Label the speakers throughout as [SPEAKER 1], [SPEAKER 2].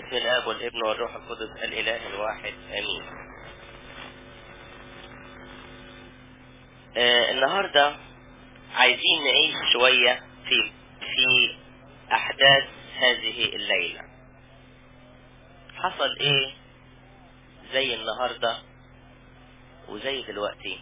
[SPEAKER 1] باسم الاب والابن والروح القدس الاله الواحد امين آه النهارده عايزين نعيش شويه في في احداث هذه الليله حصل ايه زي النهارده وزي دلوقتي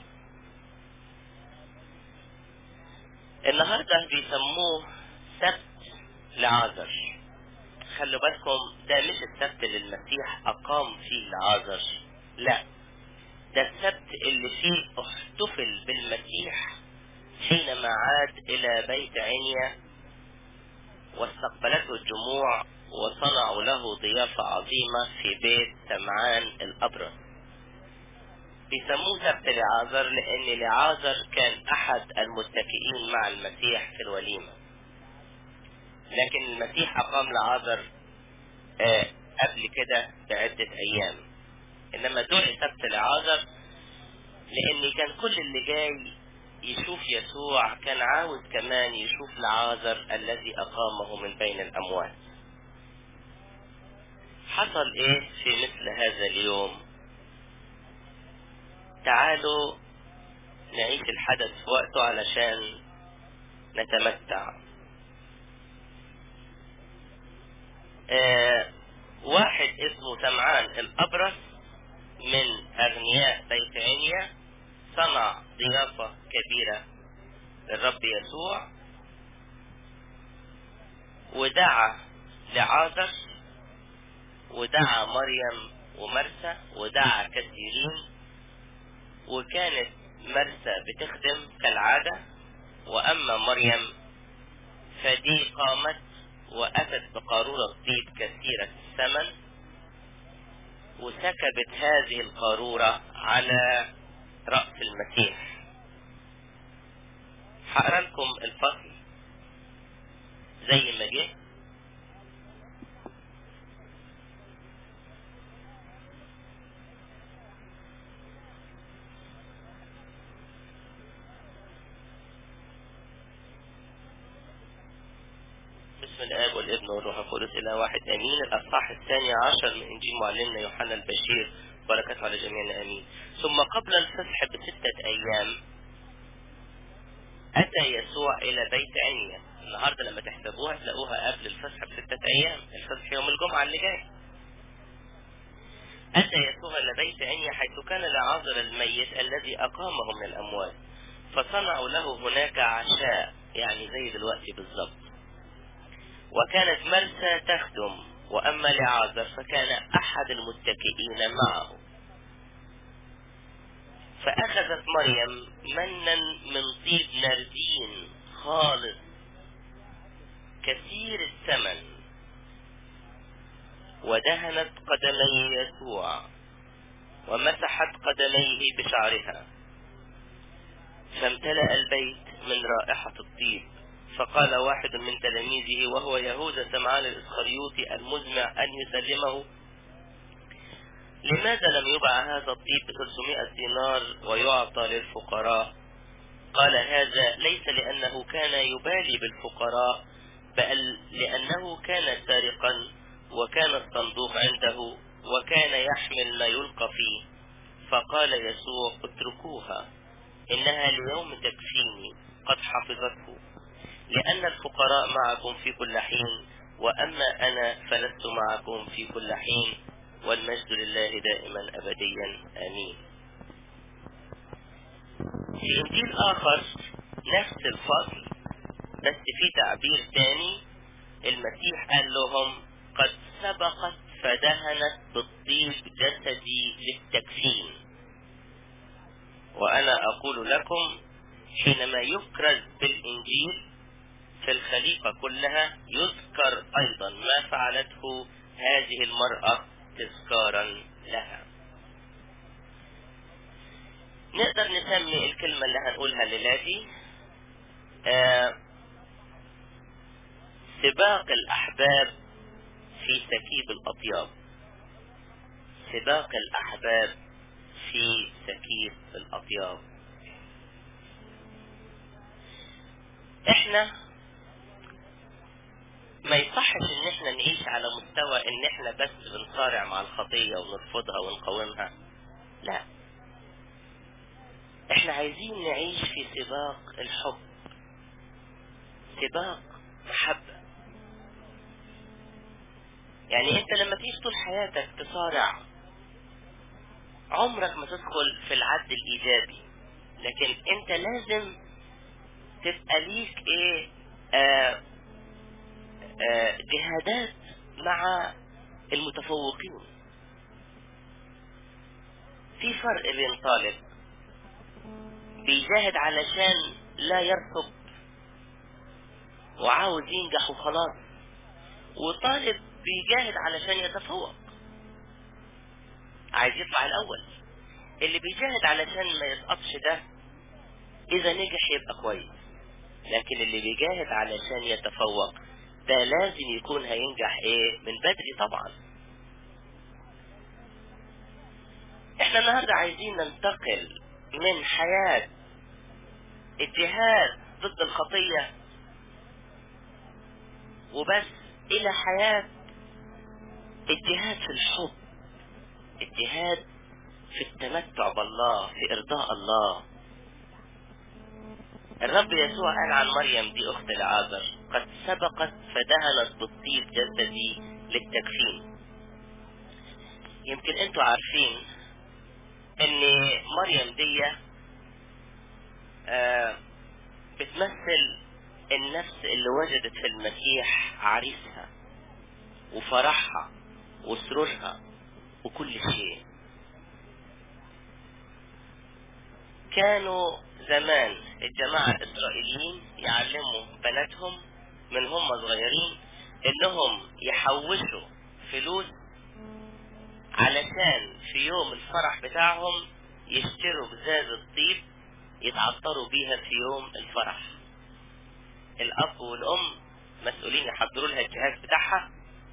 [SPEAKER 1] النهارده بيسموه سبت لعازر خلوا بالكم ده مش السبت اللي المسيح أقام فيه لعازر لا ده السبت اللي فيه احتفل بالمسيح حينما عاد إلى بيت عنيا واستقبلته الجموع وصنعوا له ضيافة عظيمة في بيت سمعان الأبرص بيسموه سبت لعازر لأن لعازر كان أحد المتكئين مع المسيح في الوليمة لكن المسيح أقام لعازر آه قبل كده بعدة أيام إنما دعي سبت لعازر لأن كان كل اللي جاي يشوف يسوع كان عاوز كمان يشوف لعازر الذي أقامه من بين الأموات حصل إيه في مثل هذا اليوم تعالوا نعيش الحدث في وقته علشان نتمتع آه واحد اسمه سمعان الأبرص من أغنياء بيت عنيا صنع ضيافة كبيرة للرب يسوع ودعا لعازر ودعا مريم ومرسى ودعا كثيرين وكانت مرسى بتخدم كالعادة وأما مريم فدي قامت وأتت بقارورة طيب كثيرة الثمن وسكبت هذه القارورة على رأس المسيح هقرا لكم الفصل زي ما جه بسم الآب والابن والروح القدس إلى واحد أمين الأصحاح الثاني عشر من إنجيل معلمنا يوحنا البشير بركاته على جميعنا أمين ثم قبل الفصح بستة أيام أتى يسوع إلى بيت عنيا النهاردة لما تحسبوها تلاقوها قبل الفصح بستة أيام الفصح يوم الجمعة اللي جاي أتى يسوع إلى بيت عنيا حيث كان لعازر الميت الذي أقامه من الأموات فصنعوا له هناك عشاء يعني زي دلوقتي بالظبط وكانت مرسى تخدم وأما لعازر فكان أحد المتكئين معه فأخذت مريم منا من طيب نردين خالص كثير الثمن ودهنت قدمي يسوع ومسحت قدميه بشعرها فامتلأ البيت من رائحة الطيب فقال واحد من تلاميذه وهو يهوذا سمعان الإسخريوطي المزمع أن يسلمه لماذا لم يبع هذا الطيب ب 300 دينار ويعطى للفقراء قال هذا ليس لأنه كان يبالي بالفقراء بل لأنه كان سارقا وكان الصندوق عنده وكان يحمل ما يلقى فيه فقال يسوع اتركوها إنها ليوم تكفيني قد حفظته لأن الفقراء معكم في كل حين وأما أنا فلست معكم في كل حين والمجد لله دائما أبديا آمين في إنجيل آخر نفس الفصل بس في تعبير تاني المسيح قال لهم قد سبقت فدهنت بالطيب جسدي للتكفين وأنا أقول لكم حينما يكرز بالإنجيل في الخليقة كلها يذكر أيضا ما فعلته هذه المرأة تذكارا لها نقدر نسمي الكلمة اللي هنقولها الليلة آه سباق الأحباب في سكيب الأطياب سباق الأحباب في سكيب الأطياب احنا ما يصحش ان احنا نعيش على مستوى ان احنا بس بنصارع مع الخطية ونرفضها ونقاومها لا احنا عايزين نعيش في سباق الحب سباق محبة يعني انت لما تعيش طول حياتك تصارع عمرك ما تدخل في العد الايجابي لكن انت لازم تبقى ليك ايه آه آه جهادات مع المتفوقين في فرق بين طالب بيجاهد علشان لا يرسب وعاوز ينجح وخلاص وطالب بيجاهد علشان يتفوق عايز يطلع الاول اللي بيجاهد علشان ما يسقطش ده اذا نجح يبقى كويس لكن اللي بيجاهد علشان يتفوق ده لازم يكون هينجح ايه من بدري طبعا احنا النهاردة عايزين ننتقل من حياة الجهاد ضد الخطية وبس الى حياة الجهاد في الحب الجهاد في التمتع بالله في ارضاء الله الرب يسوع قال عن مريم دي اخت العازر قد سبقت فدهنت بالطيب جسدي للتكفين يمكن انتوا عارفين ان مريم دي آه بتمثل النفس اللي وجدت في المسيح عريسها وفرحها وسرورها وكل شيء كانوا زمان الجماعة الإسرائيليين يعلموا بناتهم من هم صغيرين إنهم يحوشوا فلوس علشان في يوم الفرح بتاعهم يشتروا بزاز الطيب يتعطروا بيها في يوم الفرح الأب والأم مسؤولين يحضروا لها الجهاز بتاعها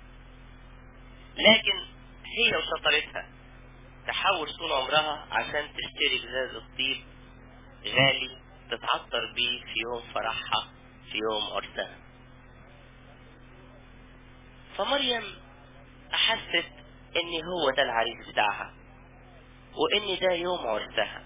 [SPEAKER 1] لكن هي وشطارتها تحوش طول عمرها عشان تشتري بزاز الطيب غالي تتعطر بيه في يوم فرحها في يوم عرسها فمريم أحست إن هو ده العريس بتاعها وإن ده يوم عرسها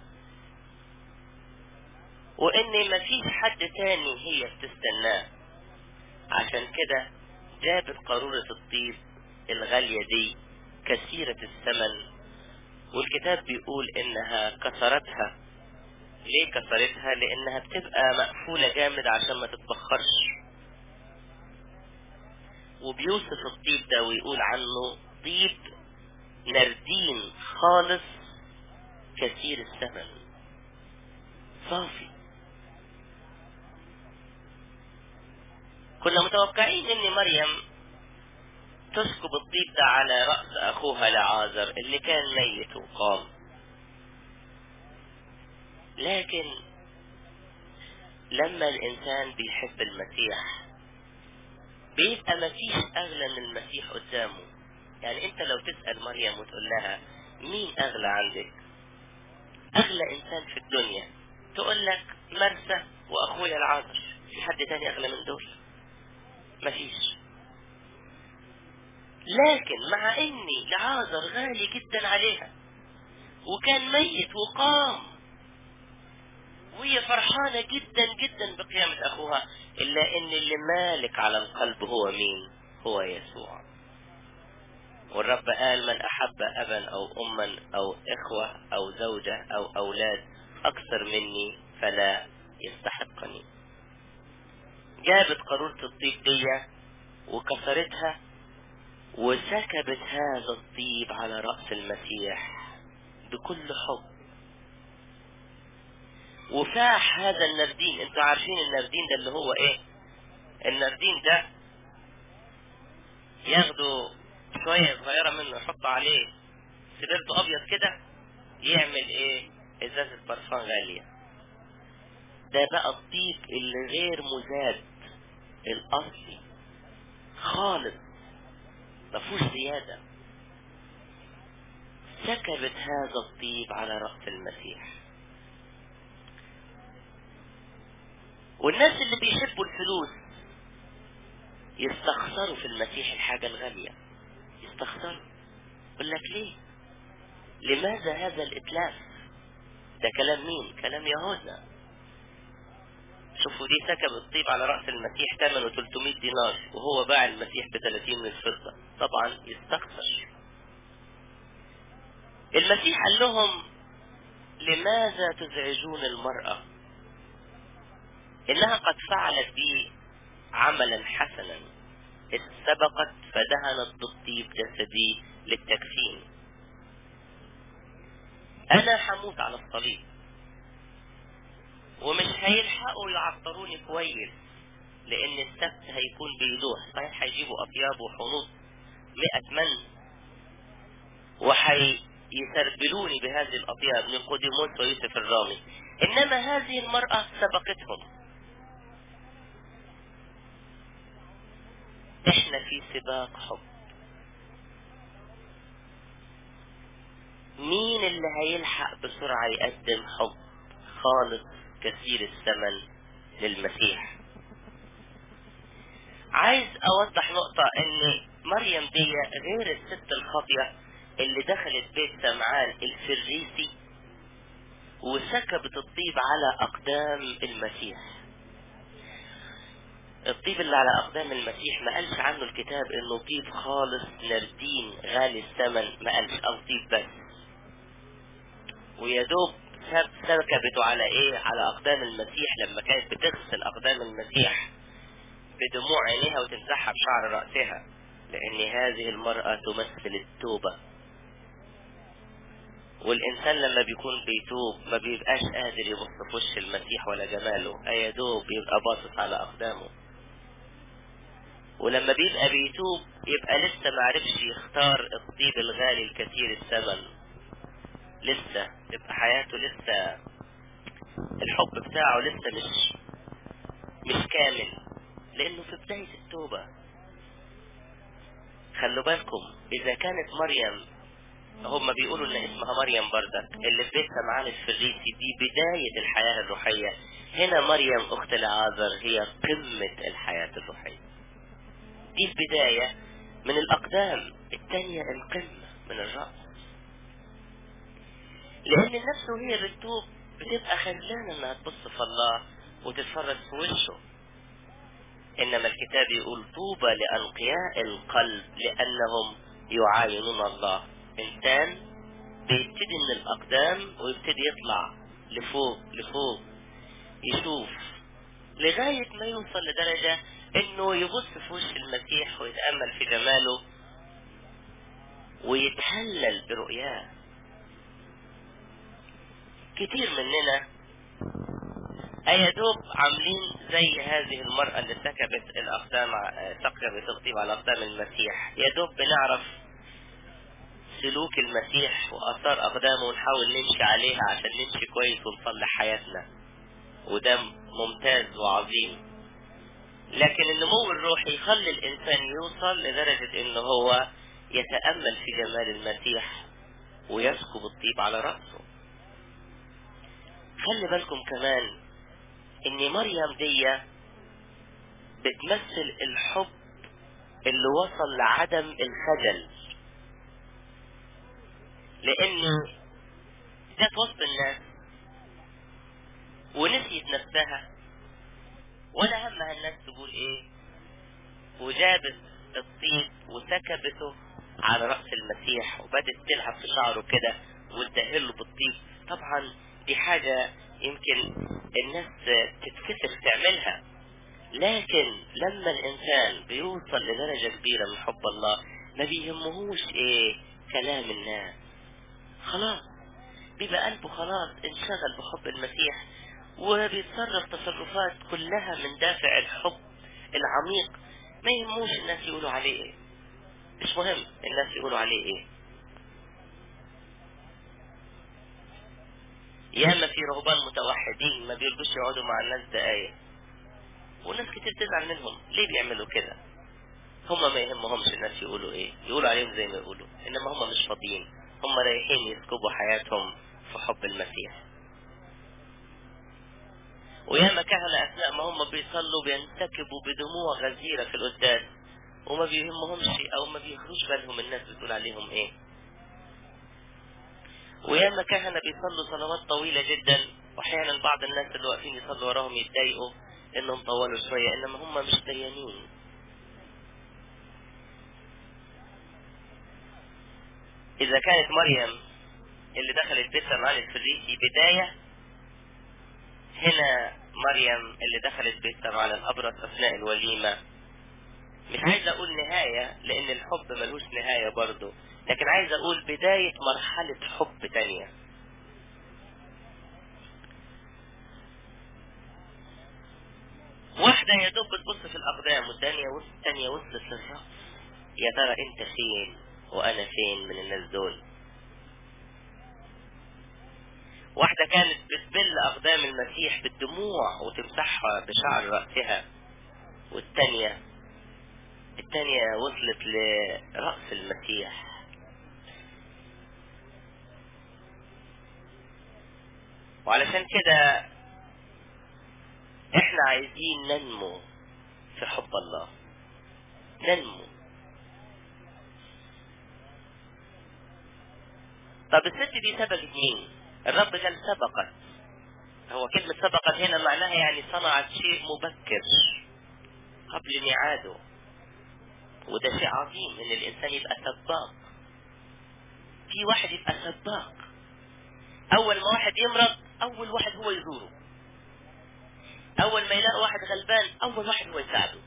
[SPEAKER 1] وإن مفيش حد تاني هي بتستناه عشان كده جابت قارورة الطيب الغالية دي كثيرة الثمن والكتاب بيقول إنها كسرتها ليه كسرتها لانها بتبقى مقفولة جامد عشان ما تتبخرش وبيوصف الطيب ده ويقول عنه طيب نردين خالص كثير الثمن صافي كنا متوقعين ان مريم تسكب الطيب ده على رأس اخوها لعازر اللي كان ميت وقام لكن لما الانسان بيحب المسيح بيبقى مفيش اغلى من المسيح قدامه يعني انت لو تسأل مريم وتقول لها مين اغلى عندك اغلى انسان في الدنيا تقول لك مرسى واخويا العازر في حد تاني اغلى من دول مفيش لكن مع اني العازر غالي جدا عليها وكان ميت وقام وهي فرحانة جدا جدا بقيامة أخوها إلا إن اللي مالك على القلب هو مين هو يسوع والرب قال من أحب أبا أو أما أو إخوة أو زوجة أو أولاد أكثر مني فلا يستحقني جابت قارورة الطيب دي وكسرتها وسكبت هذا الطيب على رأس المسيح بكل حب وفاح هذا النردين انتوا عارفين النردين ده اللي هو ايه النردين ده ياخدوا شوية صغيرة منه يحطوا عليه سبرته ابيض كده يعمل ايه ازازة برفان غالية ده بقى الطيب اللي غير مزاد الاصلي خالص مفهوش زيادة سكبت هذا الطيب على رأس المسيح والناس اللي بيحبوا الفلوس يستخسروا في المسيح الحاجة الغالية يستخسروا يقول لك ليه لماذا هذا الإتلاف ده كلام مين كلام يهوذا شوفوا دي سكب الطيب على رأس المسيح ثمنه 300 دينار وهو باع المسيح ب 30 من الفضة طبعا يستخسر المسيح قال لهم لماذا تزعجون المرأة إنها قد فعلت بي عملا حسنا إذ سبقت فدهنت بالطيب جسدي للتكفين أنا حموت على الصليب ومش هيلحقوا يعطروني كويس لأن السبت هيكون بيدوح صحيح هيجيبوا أطياب وحنوط مئة من وحي يسربلوني بهذه الأطياب من قديموس ويوسف الرامي إنما هذه المرأة سبقتهم إحنا في سباق حب مين اللي هيلحق بسرعة يقدم حب خالص كثير الثمن للمسيح عايز اوضح نقطة ان مريم دي غير الست الخاطية اللي دخلت بيت سمعان الفريسي وسكبت الطيب على اقدام المسيح الطيب اللي على اقدام المسيح ما قالش عنه الكتاب انه طيب خالص نردين غالي الثمن ما قالش او طيب بس ويا دوب سب سكبته على ايه على اقدام المسيح لما كانت بتغسل اقدام المسيح بدموع عينيها وتمسحها بشعر رأسها لأن هذه المرأة تمثل التوبة والإنسان لما بيكون بيتوب ما بيبقاش قادر يبص في وش المسيح ولا جماله أي دوب بيبقى باصص على أقدامه ولما بيبقى بيتوب يبقى لسه معرفش يختار الطيب الغالي الكثير الثمن لسه تبقى حياته لسه الحب بتاعه لسه مش مش كامل لانه في بداية التوبة خلوا بالكم اذا كانت مريم هم بيقولوا ان اسمها مريم بردك اللي في بيت سمعان الفريسي دي بداية الحياة الروحية هنا مريم اخت العازر هي قمة الحياة الروحية دي البداية من الاقدام التانية القمة من الرأس لان النفس وهي بتتوب بتبقى خجلانة انها تبص في الله وتتفرج في وشه انما الكتاب يقول طوبى لانقياء القلب لانهم يعاينون الله انسان بيبتدي من الاقدام ويبتدي يطلع لفوق لفوق يشوف لغاية ما يوصل لدرجة انه يبص في وش المسيح ويتأمل في جماله ويتهلل برؤياه كتير مننا ايدوب عاملين زي هذه المرأة اللي سكبت الاقدام سكبت الطيب على اقدام المسيح يا دوب بنعرف سلوك المسيح واثار اقدامه ونحاول نمشي عليها عشان نمشي كويس ونصلح حياتنا وده ممتاز وعظيم لكن النمو الروحي يخلي الانسان يوصل لدرجة انه هو يتأمل في جمال المسيح ويسكب الطيب على رأسه خلي بالكم كمان ان مريم دي بتمثل الحب اللي وصل لعدم الخجل لان جت وسط الناس ونسيت نفسها ولا همها الناس تقول ايه وجابت الطيب وسكبته على رأس المسيح وبدت تلعب في شعره كده وتدهله بالطيب طبعا دي حاجة يمكن الناس تتكسف تعملها لكن لما الانسان بيوصل لدرجة كبيرة من حب الله ما بيهمهوش ايه كلام الناس خلاص بيبقى قلبه خلاص انشغل بحب المسيح وبيتصرف تصرفات كلها من دافع الحب العميق ما يهموش الناس يقولوا عليه ايه مش مهم الناس يقولوا عليه ايه ياما في رهبان متوحدين ما بيرضوش يقعدوا مع الناس دقايق وناس كتير تزعل منهم ليه بيعملوا كده هم ما يهمهمش الناس يقولوا ايه يقولوا عليهم زي ما يقولوا انما هم مش فاضيين هم رايحين يسكبوا حياتهم في حب المسيح وياما كهنة أثناء ما هم بيصلوا بينتكبوا بدموع غزيرة في القداس وما بيهمهمش أو ما بياخدوش بالهم الناس بتقول عليهم إيه وياما كهنة بيصلوا صلوات طويلة جدا وأحيانا بعض الناس اللي واقفين يصلوا وراهم يتضايقوا إنهم طولوا شوية إنما هم مش ديانين إذا كانت مريم اللي دخلت بيت سمعان الفريسي بداية هنا مريم اللي دخلت بيت سمعان الأبرص أثناء الوليمة مش عايز أقول نهاية لأن الحب ملوش نهاية برضه لكن عايز أقول بداية مرحلة حب تانية واحدة يا دوب بتبص في الأقدام والتانية وسط التانية وصلت للرأس يا ترى أنت فين وأنا فين من الناس دول واحدة كانت بتبل أقدام المسيح بالدموع وتمسحها بشعر رأسها والتانية التانية وصلت لرأس المسيح وعلشان كده احنا عايزين ننمو في حب الله ننمو طب الست دي سبقت مين الرب قال سبقت هو كلمة سبقت هنا معناها يعني صنعت شيء مبكر قبل ميعاده وده شيء عظيم ان الانسان يبقى سباق في واحد يبقى سباق اول ما واحد يمرض اول واحد هو يزوره اول ما يلاقي واحد غلبان اول واحد هو يساعده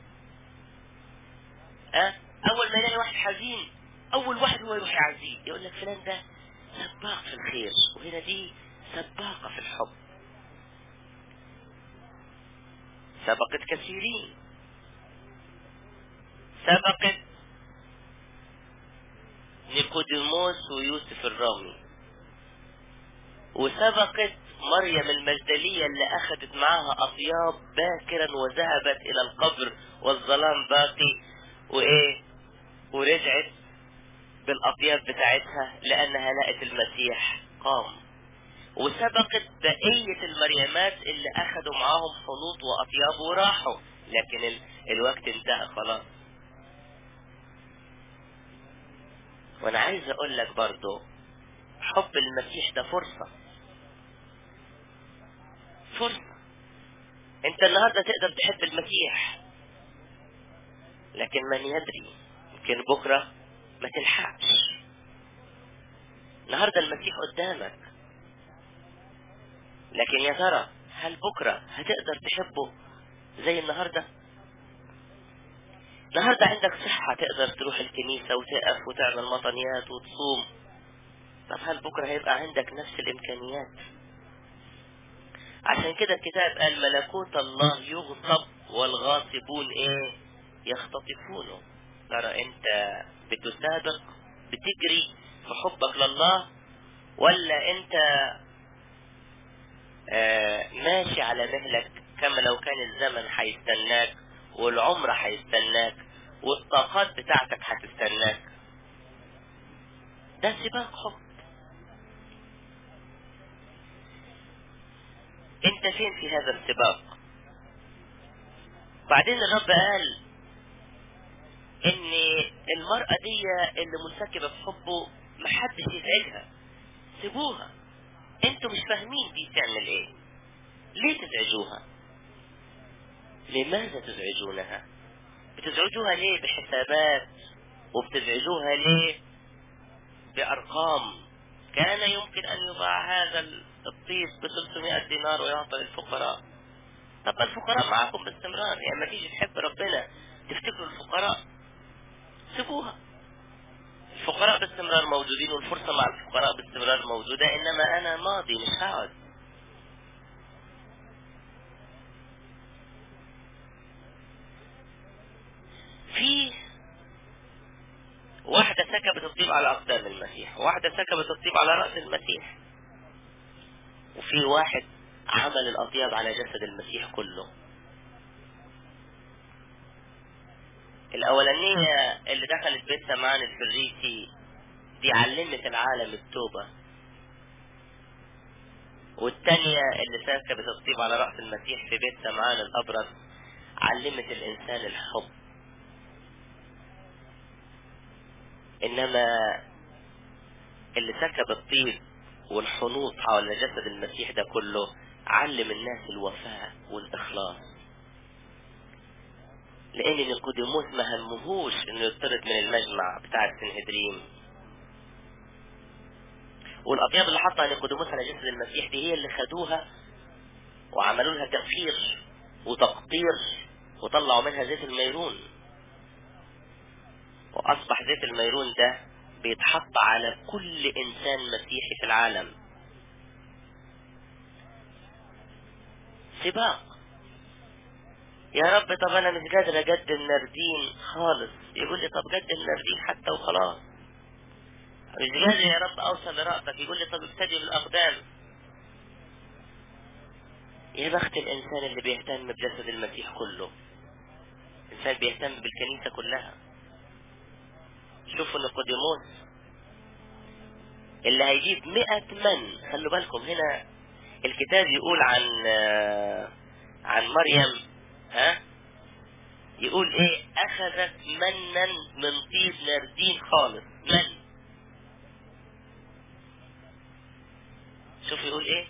[SPEAKER 1] أه؟ اول ما يلاقي واحد حزين اول واحد هو يروح يعزيه يقول لك فلان ده سباق في الخير وهنا دي سباقة في الحب سبقت كثيرين سبقت نيقوديموس ويوسف الرامي وسبقت مريم المجدلية اللي أخذت معاها أطياب باكرا وذهبت إلى القبر والظلام باقي وإيه ورجعت بالأطياب بتاعتها لأنها لقت المسيح قام وسبقت بقية المريمات اللي أخذوا معاهم حنوط وأطياب وراحوا لكن ال... الوقت انتهى خلاص وأنا عايز أقول لك برضو حب المسيح ده فرصة فرصة انت النهاردة تقدر تحب المسيح لكن من يدري يمكن بكرة ما تلحقش النهاردة المسيح قدامك لكن يا ترى هل بكرة هتقدر تحبه زي النهاردة النهاردة عندك صحة تقدر تروح الكنيسة وتقف وتعمل مطنيات وتصوم طب هل بكرة هيبقى عندك نفس الإمكانيات عشان كده الكتاب قال ملكوت الله يغصب والغاصبون ايه يختطفونه ترى انت بتسابق بتجري في حبك لله ولا انت آه ماشي على مهلك كما لو كان الزمن هيستناك والعمر هيستناك والطاقات بتاعتك هتستناك ده سباق حب انت فين في هذا السباق بعدين الرب قال ان المرأة دي اللي منسكبة في حبه محدش يزعجها سيبوها انتوا مش فاهمين دي تعمل ايه ليه تزعجوها لماذا تزعجونها بتزعجوها ليه بحسابات وبتزعجوها ليه بأرقام كان يمكن أن يباع هذا الطيب ب 300 دينار ويعطى للفقراء طب الفقراء معاكم باستمرار يعني ما تيجي تحب ربنا تفتكروا الفقراء سيبوها الفقراء باستمرار موجودين والفرصة مع الفقراء باستمرار موجودة إنما أنا ماضي مش هقعد في واحدة سكبت الطيب على أقدام المسيح واحدة سكبت الطيب على رأس المسيح وفي واحد عمل الأطياب على جسد المسيح كله الأولانية اللي دخلت بيت سمعان الفريسي دي علمت العالم التوبة والتانية اللي سكبت الطيب على رأس المسيح في بيت سمعان الأبرص علمت الإنسان الحب إنما اللي سكب الطيب والحنوط حول جسد المسيح ده كله علم الناس الوفاء والإخلاص لأن نيقوديموس ما همهوش إنه يطرد من المجمع بتاع السنهدريم والأطياب اللي حطها نيقوديموس على جسد المسيح دي هي اللي خدوها وعملوا لها تفخير وتقطير وطلعوا منها زيت الميرون وأصبح زيت الميرون ده بيتحط على كل إنسان مسيحي في العالم سباق يا رب طب أنا مش قادر أقدم نردين خالص يقول لي طب قدم نردين حتى وخلاص مش قادر يا رب أوصل لرأسك يقول لي طب ابتدي بالأقدام يا بخت الإنسان اللي بيهتم بجسد المسيح كله إنسان بيهتم بالكنيسة كلها شوفوا نيقوديموس اللي هيجيب مئة من خلوا بالكم هنا الكتاب يقول عن عن مريم ها يقول ايه اخذت منا من طيب نردين خالص من شوف يقول ايه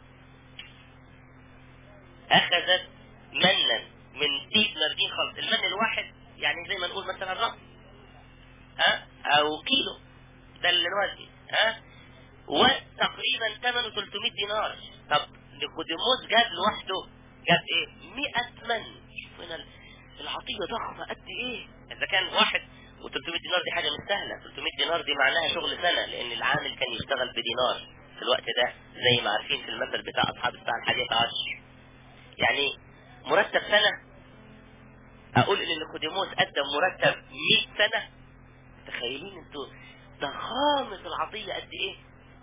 [SPEAKER 1] اخذت منا من طيب نردين خالص المن الواحد يعني زي ما نقول مثلا رأس ها او كيلو ده اللي نودي ها وتقريبا ثمنه 300 دينار طب نيقوديموس جاب لوحده جاب ايه 100 من شوف هنا العطية ضخمة قد ايه اذا كان واحد و300 دينار دي حاجة مش سهلة 300 دينار دي معناها شغل سنة لان العامل كان يشتغل بدينار في الوقت ده زي ما عارفين في المثل بتاع اصحاب الساعة الحادية عشر يعني مرتب سنة اقول ان نيقوديموس قدم مرتب 100 سنة تخيلين انتوا ضخامة العطية قد ايه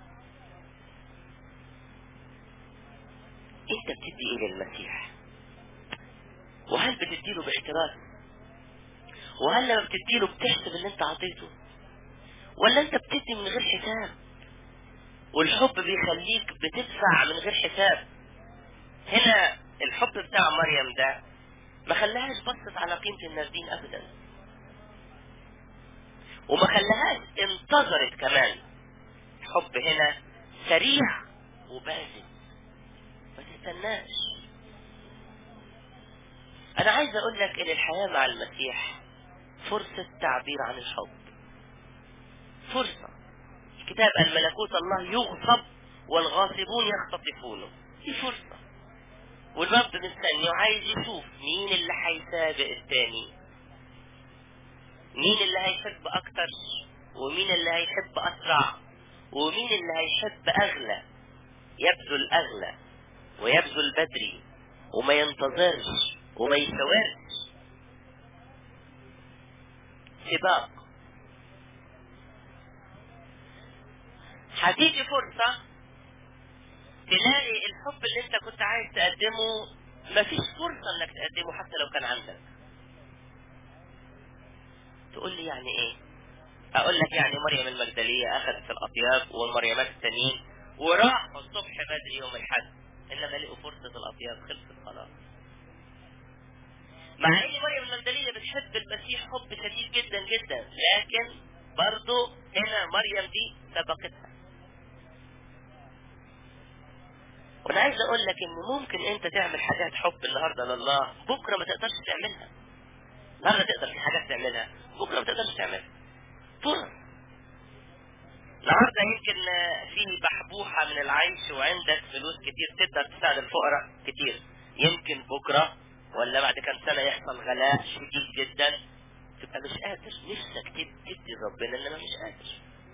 [SPEAKER 1] انت بتدي ايه للمسيح وهل بتديله باحتراس وهل لما بتديله بتحسب اللي انت عطيته ولا انت بتدي من غير حساب والحب بيخليك بتدفع من غير حساب هنا الحب بتاع مريم ده ما خلاهاش بصت على قيمة الناردين ابدا وما خلاهاش انتظرت كمان حب هنا سريع وبازل ما تستناش انا عايز اقول لك ان الحياة مع المسيح فرصة تعبير عن الحب فرصة كتاب الملكوت الله يغصب والغاصبون يختطفونه دي فرصة والرب مستني وعايز يشوف مين اللي هيسابق التاني مين اللي هيحب اكتر ومين اللي هيحب اسرع ومين اللي هيحب اغلى يبذل اغلى ويبذل بدري وما ينتظرش وما يسوارش سباق هتيجي فرصة تلاقي الحب اللي انت كنت عايز تقدمه مفيش فرصة انك تقدمه حتى لو كان عندك تقول لي يعني ايه اقول لك يعني مريم المجدلية اخذت الاطياب والمريمات التانيين وراحوا الصبح بدري يوم الحد انما لقوا فرصة الاطياب خلصت خلاص مع ان مريم المجدلية بتحب المسيح حب شديد جدا جدا لكن برضو هنا مريم دي سبقتها وانا عايز اقول لك ان ممكن انت تعمل حاجات حب النهارده لله بكره ما تقدرش تعملها النهارده تقدر في حاجات تعملها بكره ما تقدرش تعملها فرص النهارده يمكن في بحبوحه من العيش وعندك فلوس كتير تقدر تساعد الفقراء كتير يمكن بكره ولا بعد كام سنه يحصل غلاء شديد جدا تبقى مش قادر نفسك تدي ربنا انما مش قادر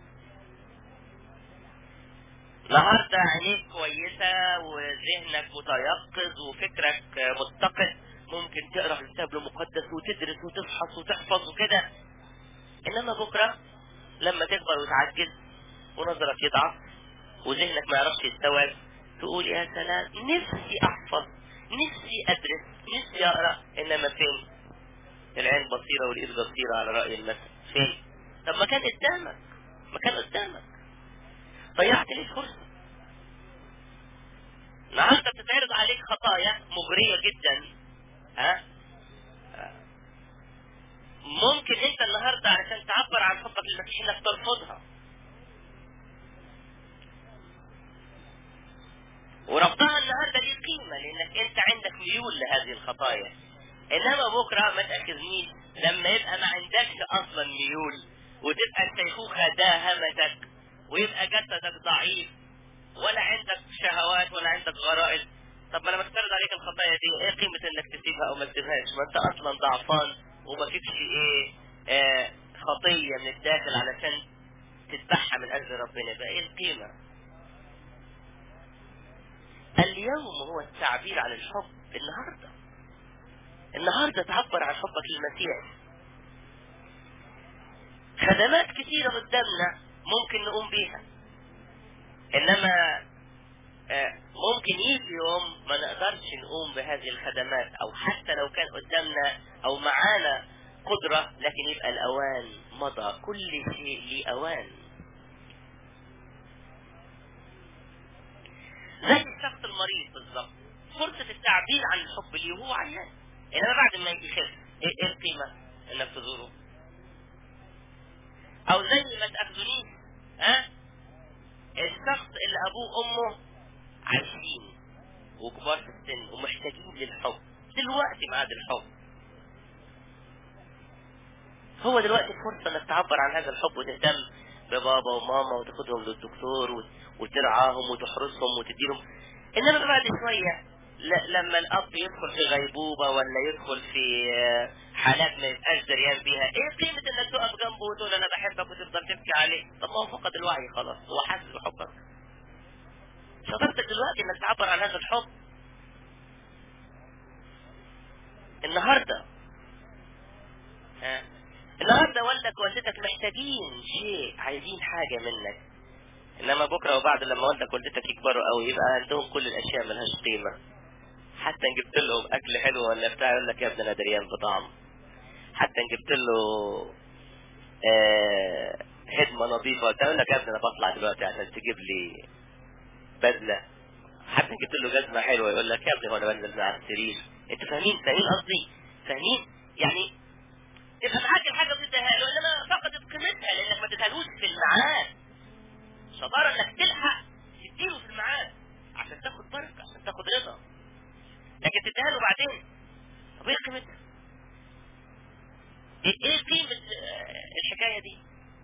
[SPEAKER 1] النهارده عينيك كويسة وذهنك متيقظ وفكرك متقد ممكن تقرا الكتاب المقدس وتدرس وتفحص وتحفظ وكده انما بكره لما تكبر وتعجز ونظرك يضعف وذهنك ما يعرفش يستوعب تقول يا سلام نفسي احفظ نفسي ادرس نفسي اقرا انما فين العين بصيرة والايد بصيرة على رأي المثل فين طب ما كان قدامك ما كان قدامك ضيعت ليه فرصة النهارده بتتعرض عليك خطايا مغرية جدا ها ممكن انت النهارده عشان تعبر عن حبك للمسيح انك ترفضها ورفضها النهارده ليه قيمة لانك انت عندك ميول لهذه الخطايا انما بكرة ما تأخذنيش لما يبقى ما عندكش اصلا ميول وتبقى الشيخوخة داهمتك ويبقى جسدك ضعيف ولا عندك شهوات ولا عندك غرائز طب ما لما تفترض عليك الخطايا دي ايه قيمة انك تسيبها او ما تسيبهاش ما انت اصلا ضعفان وما فيكش ايه آه خطية من الداخل علشان تذبحها من اجل ربنا يبقى ايه القيمة اليوم هو التعبير عن الحب النهاردة النهاردة تعبر عن حبك للمسيح خدمات كثيرة قدامنا ممكن نقوم بيها انما آه، ممكن يجي يوم ما نقدرش نقوم بهذه الخدمات او حتى لو كان قدامنا او معانا قدرة لكن يبقى الاوان مضى كل شيء ليه اوان زي الشخص المريض بالظبط فرصة التعبير عن الحب ليه وهو عيان انما بعد ما يجي خف ايه إيه القيمة انك تزوره او زي ما تاخذونيش ها الشخص اللي ابوه وامه عايشين وكبار في السن ومحتاجين للحب دلوقتي ميعاد الحب هو دلوقتي فرصة انك تعبر عن هذا الحب وتهتم ببابا وماما وتاخدهم للدكتور وت- وترعاهم وتحرسهم وتديهم انما بعد شوية ل- لما الاب يدخل في غيبوبة ولا يدخل في آه، حالات ما يبقاش دريان بيها ايه قيمة انك تقف جنبه وتقول انا بحبك وتفضل تبكي عليه طب ما هو فقد الوعي خلاص هو حاسس بحبك شطارتك دلوقتي انك تعبر عن هذا الحب النهارده ها النهارده والدك ووالدتك محتاجين شيء عايزين حاجه منك انما بكره وبعد لما والدك ووالدتك يكبروا قوي يبقى عندهم كل الاشياء ملهاش قيمه حتى ان جبت لهم اكل حلو ولا بتاع يقول لك يا ابني انا دريان بطعم حتى ان جبت له آه خدمه نظيفه قلت يقول لك يا ابني انا بطلع دلوقتي عشان تجيب لي بدله حتى جبت له جزمه حلوه يقول لك يا ابني هو انا بنزل على السرير انتوا فاهمين فاهمين قصدي فاهمين يعني تبقى معاك الحاجه بتديها له انما فقدت قيمتها لانك ما اديتهالوش في الميعاد شطاره انك تلحق تديله في الميعاد عشان تاخد بركه عشان تاخد رضا لكن تديها له بعدين طب ايه قيمتها؟ ايه إيه قيمه آه، الحكايه دي؟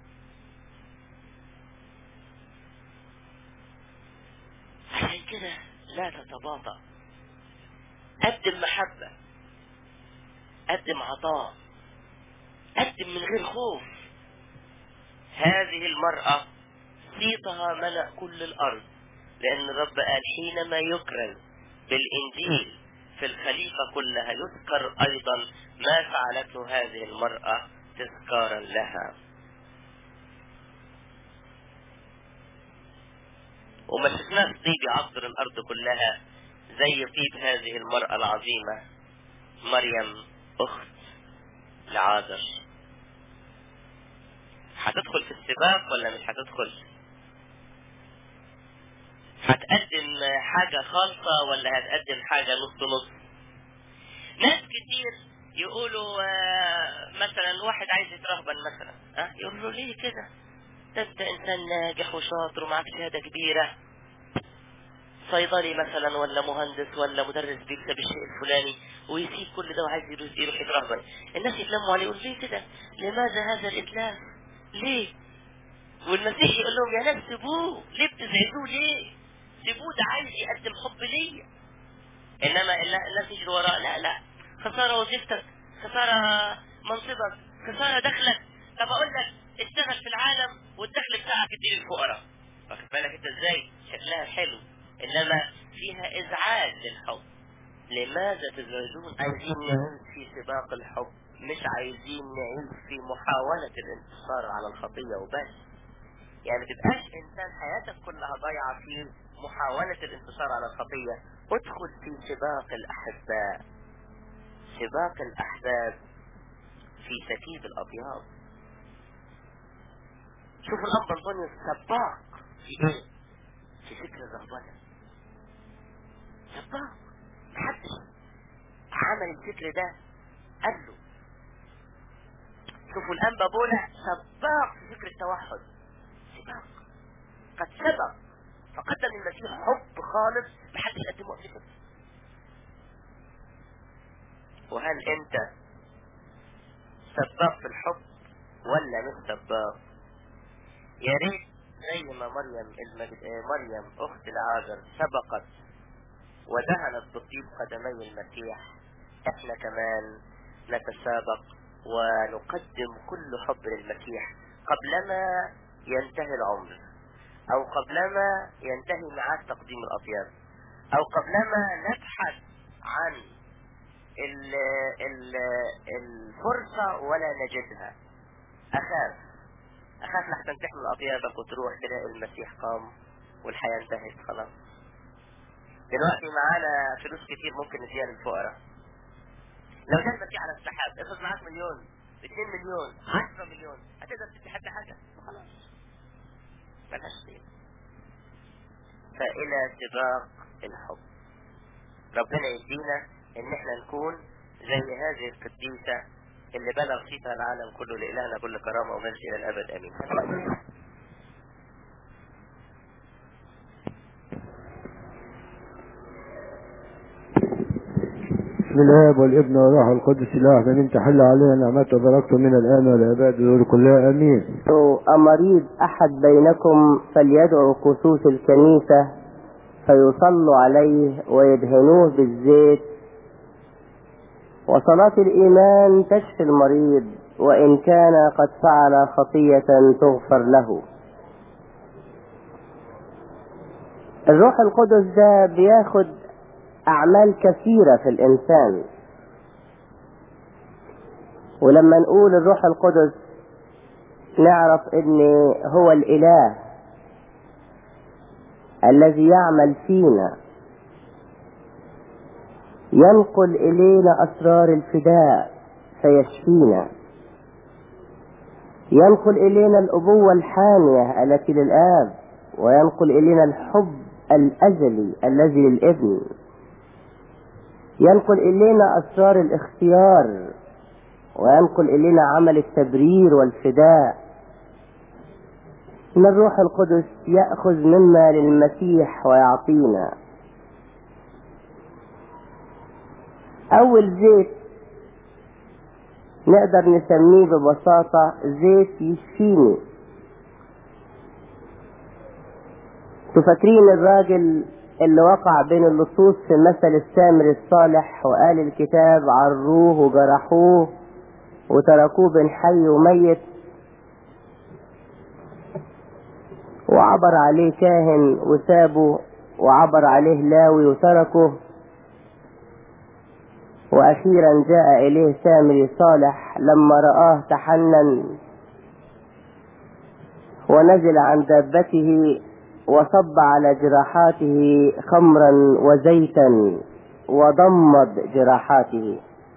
[SPEAKER 1] عشان كده لا تتباطأ قدم محبة قدم عطاء قدم من غير خوف هذه المرأة صيتها ملأ كل الأرض لأن الرب قال حينما يكرم بالإنجيل في الخليفة كلها يذكر أيضا ما فعلته هذه المرأة تذكارا لها وما شفناش طيب يعصر الأرض كلها زي طيب هذه المرأة العظيمة مريم أخت لعازر هتدخل في السباق ولا مش هتدخل هتقدم حاجة خالصة ولا هتقدم حاجة نص نص ناس كتير يقولوا آه، مثلا واحد عايز يترهبن مثلا ها يقول له ليه كده ده انت انسان ناجح وشاطر ومعاك شهاده كبيره صيدلي مثلا ولا مهندس ولا مدرس بيكسب الشيء الفلاني ويسيب كل ده وعايز يروح يروح يترهبن الناس يتلموا عليه يقول ليه كده لماذا هذا الاتلاف ليه والمسيح يقول لهم يا ناس سيبوه ليه بتزعجوه ليه سيبوه ده عايز يقدم حب ليا انما النا- الناس يجري وراه لا لا خساره وظيفتك خساره منصبك خساره دخلك طب اقول لك اشتغل في العالم والدخل بتاعك اديه للفقراء واخد بالك انت ازاي شكلها حلو انما فيها ازعاج للحب لماذا تزعجون عايزين نعيش في سباق الحب مش عايزين نعيش في محاولة الانتصار على الخطية وبس يعني ما تبقاش انسان حياتك كلها ضايعة في محاولة الانتصار على الخطية ادخل في سباق الاحباء سباق الاحباب في سكيب الابيض شوف الاب انطونيوس سباق في ايه في فكر الرهبنة سباق محدش عمل الفكر ده قبله شوفوا الأنبا بولا سباق في فكر التوحد سباق قد سبق فقدم المسيح حب خالص محدش قدمه قبل كده وهل انت سباق في الحب ولا مش سباق يا ريت زي ما مريم المجد... مريم اخت العازر سبقت ودهنت بطيب قدمي المسيح احنا كمان نتسابق ونقدم كل حب للمسيح قبلما ينتهي العمر او قبلما ينتهي معاد تقديم الاطياب او قبلما نبحث عن ال ال الفرصة ولا نجدها اخاف اخاف لحسن تحمل اطيابك وتروح تلاقي المسيح قام والحياة انتهت خلاص دلوقتي معانا فلوس كتير ممكن نديها للفقراء لو جه المسيح على السحاب افرض معاك مليون 2 مليون 10 مليون هتقدر تدي حد حاجة خلاص ملهاش قيمة فإلى سباق الحب ربنا يدينا ان احنا نكون زي هذه القديسة اللي بلغ فيها العالم كله لإلهنا كل كرامة ومجد إلى الأبد آمين
[SPEAKER 2] بسم الآب والابن والروح القدس الله من تحل علينا نعمته وبركته من الآن والأبد دور كلها آمين
[SPEAKER 3] أمريض أحد بينكم فليدعو كسوس الكنيسة فيصلوا عليه ويدهنوه بالزيت وصلاة الإيمان تشفي المريض وإن كان قد فعل خطية تغفر له الروح القدس ده بياخد أعمال كثيرة في الإنسان ولما نقول الروح القدس نعرف ان هو الإله الذي يعمل فينا ينقل إلينا أسرار الفداء فيشفينا ينقل إلينا الأبوة الحامية التي للآب وينقل إلينا الحب الأزلي الذي للابن ينقل إلينا أسرار الاختيار وينقل إلينا عمل التبرير والفداء إن الروح القدس يأخذ مما للمسيح ويعطينا أول زيت نقدر نسميه ببساطة زيت يشفيني تفكرين الراجل اللي وقع بين اللصوص في مثل السامر الصالح وقال الكتاب عروه وجرحوه وتركوه بين حي وميت وعبر عليه كاهن وسابه وعبر عليه لاوي وتركه واخيرا جاء اليه سامري صالح لما رآه تحنن ونزل عن دابته وصب على جراحاته خمرا وزيتا وضمد جراحاته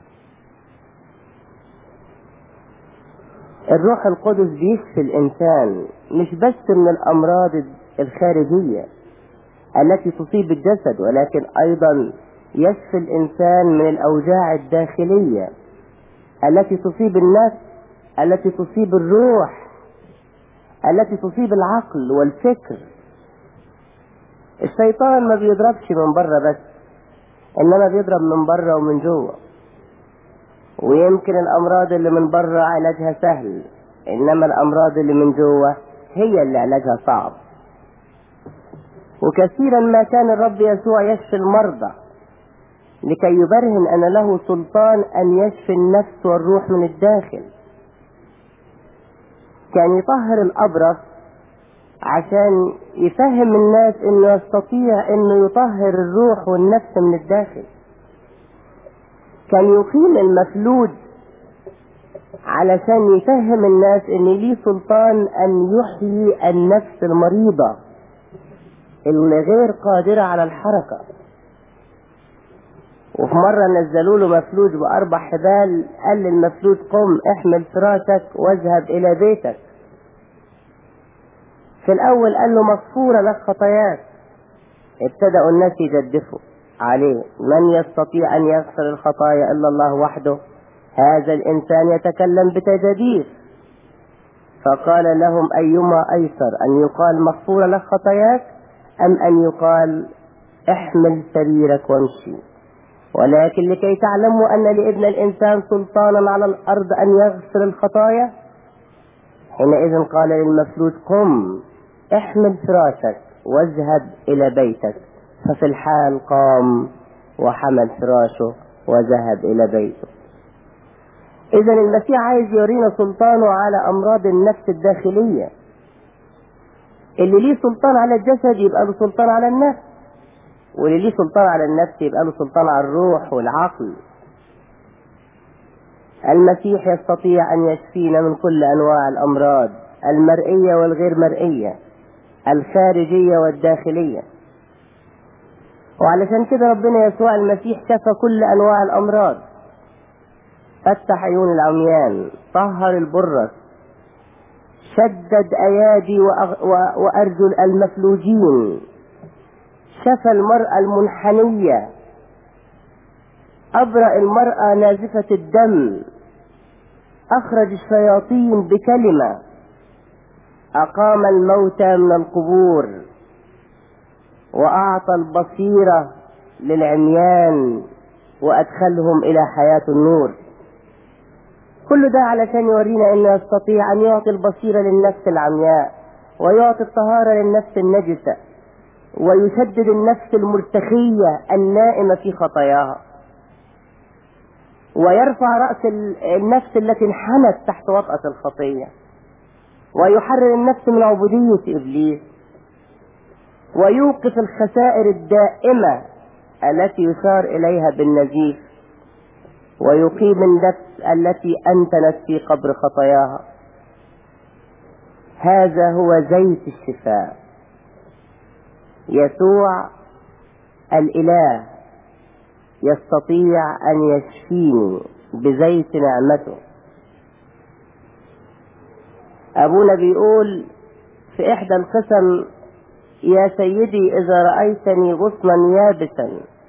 [SPEAKER 3] الروح القدس بيشفي الانسان مش بس من الامراض الخارجيه التي تصيب الجسد ولكن ايضا يشفي الانسان من الاوجاع الداخليه التي تصيب النفس التي تصيب الروح التي تصيب العقل والفكر الشيطان ما بيضربش من بره بس انما بيضرب من بره ومن جوه ويمكن الامراض اللي من بره علاجها سهل انما الامراض اللي من جوه هي اللي علاجها صعب وكثيرا ما كان الرب يسوع يشفي المرضى لكي يبرهن ان له سلطان ان يشفي النفس والروح من الداخل كان يطهر الابرص عشان يفهم الناس انه يستطيع انه يطهر الروح والنفس من الداخل كان يقيم المفلوج علشان يفهم الناس ان ليه سلطان ان يحيي النفس المريضة اللي غير قادرة على الحركة وفي مرة نزلوا له مفلوج بأربع حبال قال للمفلوج قم احمل فراشك واذهب إلى بيتك في الأول قال له مغفورة لك خطاياك ابتدأوا الناس يجدفوا عليه من يستطيع أن يغفر الخطايا إلا الله وحده هذا الإنسان يتكلم بتجديد فقال لهم أيما أيسر أن يقال مغفور لك خطاياك أم أن يقال احمل سريرك وامشي ولكن لكي تعلموا أن لابن الإنسان سلطانا على الأرض أن يغفر الخطايا حينئذ قال للمفلوج قم احمل فراشك واذهب إلى بيتك ففي الحال قام وحمل فراشه وذهب إلى بيته إذا المسيح عايز يورينا سلطانه على أمراض النفس الداخلية اللي ليه سلطان على الجسد يبقى له سلطان على النفس واللي ليه سلطان على النفس يبقى له سلطان على الروح والعقل المسيح يستطيع أن يشفينا من كل أنواع الأمراض المرئية والغير مرئية الخارجية والداخلية وعلشان كده ربنا يسوع المسيح شفى كل أنواع الأمراض فتح عيون العميان طهر البرص شدد أيادي وأغ... و... وأرجل المفلوجين شفى المرأة المنحنية أبرأ المرأة نازفة الدم أخرج الشياطين بكلمة أقام الموتى من القبور وأعطى البصيرة للعميان وأدخلهم إلى حياة النور كل ده علشان يورينا أنه يستطيع أن يعطي البصيرة للنفس العمياء ويعطي الطهارة للنفس النجسة ويشدد النفس المرتخية النائمة في خطاياها ويرفع رأس النفس التي انحنت تحت وطأة الخطية ويحرر النفس من عبودية إبليس ويوقف الخسائر الدائمة التي يشار إليها بالنزيف ويقيم النفس التي أنتنت في قبر خطاياها هذا هو زيت الشفاء يسوع الإله يستطيع أن يشفيني بزيت نعمته أبونا بيقول في إحدى القسم يا سيدي إذا رأيتني غصنا يابسا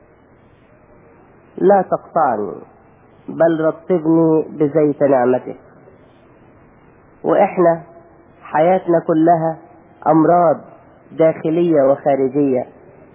[SPEAKER 3] لا تقطعني بل رطبني بزيت نعمتك وإحنا حياتنا كلها أمراض داخلية وخارجية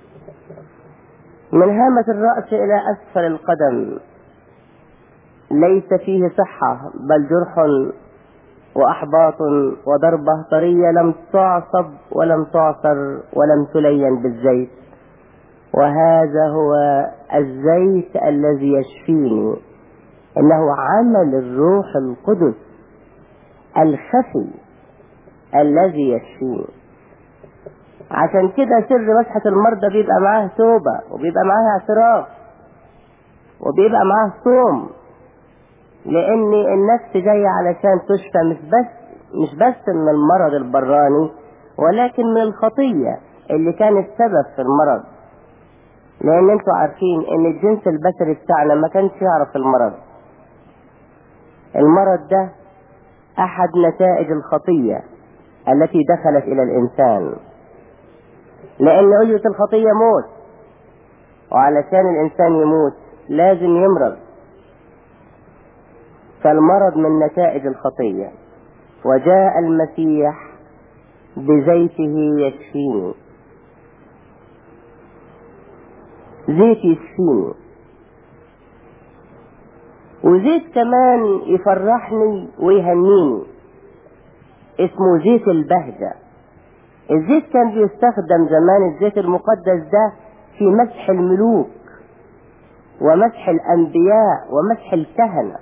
[SPEAKER 3] من هامة الرأس إلى أسفل القدم ليس فيه صحة بل جرح وأحباط وضربة طرية لم تعصب ولم تعصر ولم تلين بالزيت وهذا هو الزيت الذي يشفيني إنه عمل الروح القدس الخفي الذي يشفيني عشان كده سر مسحة المرضى بيبقى معاه توبة وبيبقى معاه اعتراف وبيبقى معاه صوم لان النفس جاية علشان تشفى مش بس مش بس من المرض البراني ولكن من الخطية اللي كانت سبب في المرض لان انتوا عارفين ان الجنس البشري بتاعنا ما كانش يعرف المرض المرض ده احد نتائج الخطية التي دخلت الى الانسان لان أجرة الخطية موت وعلشان الانسان يموت لازم يمرض فالمرض من نتائج الخطية وجاء المسيح بزيته يشفيني زيت يشفيني وزيت كمان يفرحني ويهنيني اسمه زيت البهجة الزيت كان بيستخدم زمان الزيت المقدس ده في مسح الملوك ومسح الأنبياء ومسح الكهنة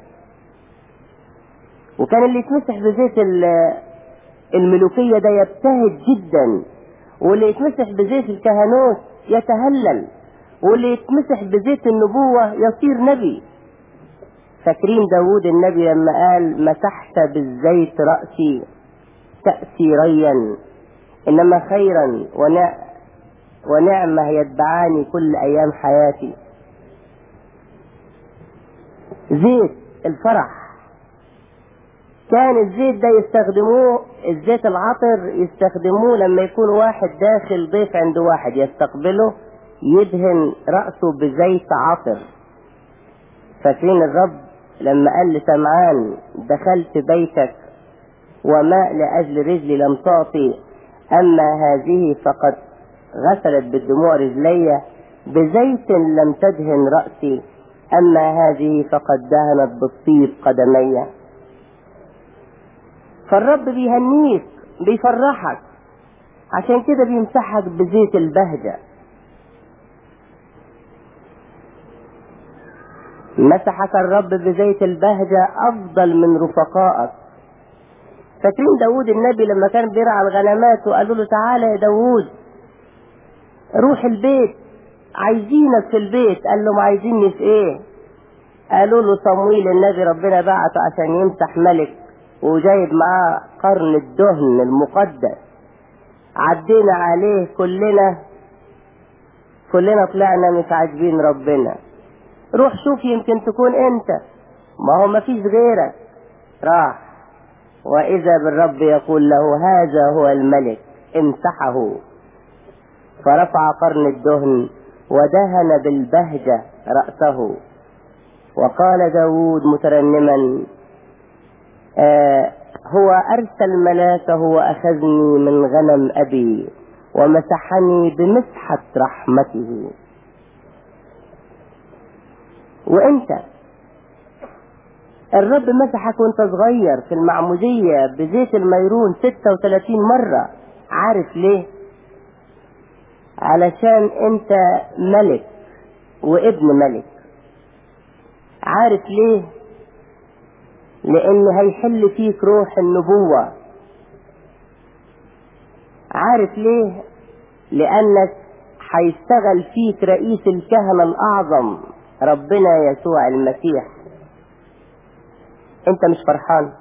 [SPEAKER 3] وكان اللي يتمسح بزيت الملوكية ده يبتهج جدا واللي يتمسح بزيت الكهنوت يتهلل واللي يتمسح بزيت النبوة يصير نبي فاكرين داود النبي لما قال مسحت بالزيت رأسي تأثيريا إنما خيرا ونعمة يتبعاني كل أيام حياتي زيت الفرح كان الزيت ده يستخدموه الزيت العطر يستخدموه لما يكون واحد داخل ضيف عند واحد يستقبله يدهن رأسه بزيت عطر فاكرين الرب لما قال لسمعان دخلت بيتك وماء لأجل رجلي لم تعطي أما هذه فقد غسلت بالدموع رجلي بزيت لم تدهن رأسي أما هذه فقد دهنت بالطيب قدمي فالرب بيهنيك بيفرحك عشان كده بيمسحك بزيت البهجة مسحك الرب بزيت البهجة أفضل من رفقائك فاكرين داود النبي لما كان بيرعى الغنمات وقالوا له تعالى يا داود روح البيت عايزينك في البيت قال لهم عايزيني في ايه قالوا له صمويل النبي ربنا بعته عشان يمسح ملك وجايب معاه قرن الدهن المقدس عدينا عليه كلنا كلنا طلعنا مش عاجبين ربنا روح شوف يمكن تكون انت ما هو ما فيش غيرك راح واذا بالرب يقول له هذا هو الملك امسحه فرفع قرن الدهن ودهن بالبهجة رأسه وقال داود مترنما آه هو أرسل ملاكه وأخذني من غنم أبي ومسحني بمسحة رحمته وانت الرب مسحك وانت صغير في المعمودية بزيت الميرون 36 مرة عارف ليه علشان انت ملك وابن ملك عارف ليه لان هيحل فيك روح النبوة عارف ليه لانك هيشتغل فيك رئيس الكهنة الاعظم ربنا يسوع المسيح انت مش فرحان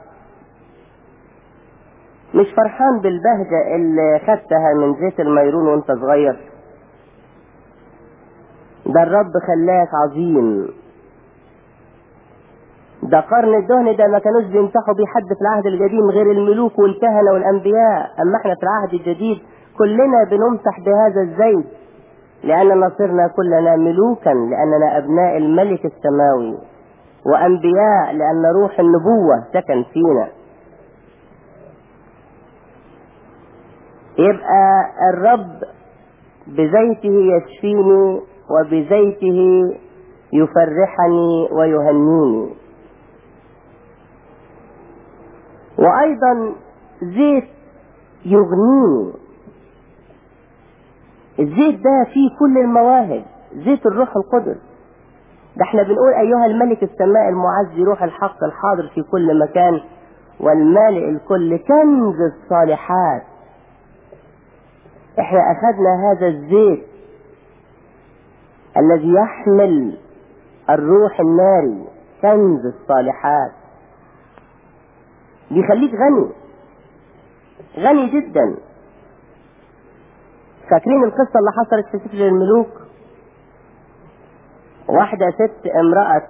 [SPEAKER 3] مش فرحان بالبهجة اللي خدتها من زيت الميرون وانت صغير ده الرب خلاك عظيم ده قرن الدهن ده ما كانوش بيمسحوا بيه حد في العهد القديم غير الملوك والكهنة والأنبياء أما احنا في العهد الجديد كلنا بنمسح بهذا الزيت لأننا صرنا كلنا ملوكا لأننا أبناء الملك السماوي وأنبياء لأن روح النبوة سكن فينا يبقى الرب بزيته يشفيني وبزيته يفرحني ويهنيني وأيضا زيت يغنيني الزيت ده فيه كل المواهب زيت الروح القدس ده احنا بنقول ايها الملك السماء المعزي روح الحق الحاضر في كل مكان والمالئ الكل كنز الصالحات احنا اخذنا هذا الزيت الذي يحمل الروح الناري كنز الصالحات بيخليك غني غني جدا فاكرين القصة اللي حصلت في سفر الملوك واحدة ست امرأة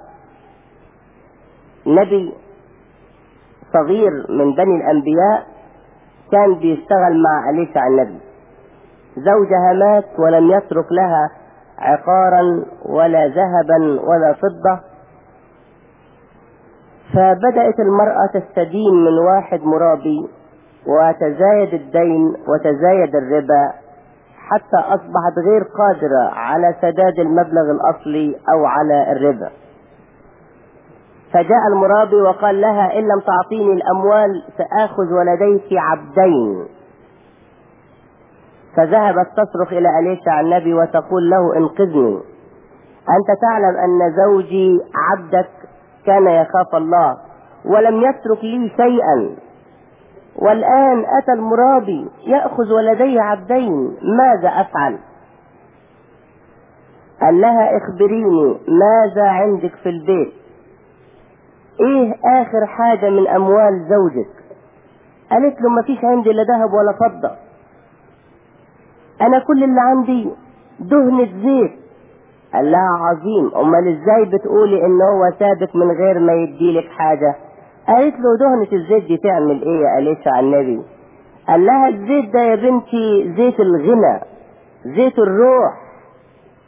[SPEAKER 3] نبي صغير من بني الأنبياء كان بيشتغل مع أليشع النبي زوجها مات ولم يترك لها عقارا ولا ذهبا ولا فضة فبدأت المرأة تستدين من واحد مرابي وتزايد الدين وتزايد الربا حتى أصبحت غير قادرة على سداد المبلغ الأصلي أو على الربا فجاء المرابي وقال لها إن لم تعطيني الأموال سآخذ ولديك عبدين فذهبت تصرخ إلى أليشع النبي وتقول له انقذني أنت تعلم أن زوجي عبدك كان يخاف الله ولم يترك لي شيئا والآن أتى المرابي يأخذ ولدي عبدين ماذا أفعل قال لها اخبريني ماذا عندك في البيت ايه اخر حاجة من اموال زوجك قالت له مفيش عندي لا ذهب ولا فضة انا كل اللي عندي دهنة زيت قال لها عظيم امال ازاي بتقولي ان هو سابك من غير ما يديلك حاجة قالت له دهنة الزيت دي تعمل ايه يا أليشع النبي قال لها الزيت ده يا بنتي زيت الغنى زيت الروح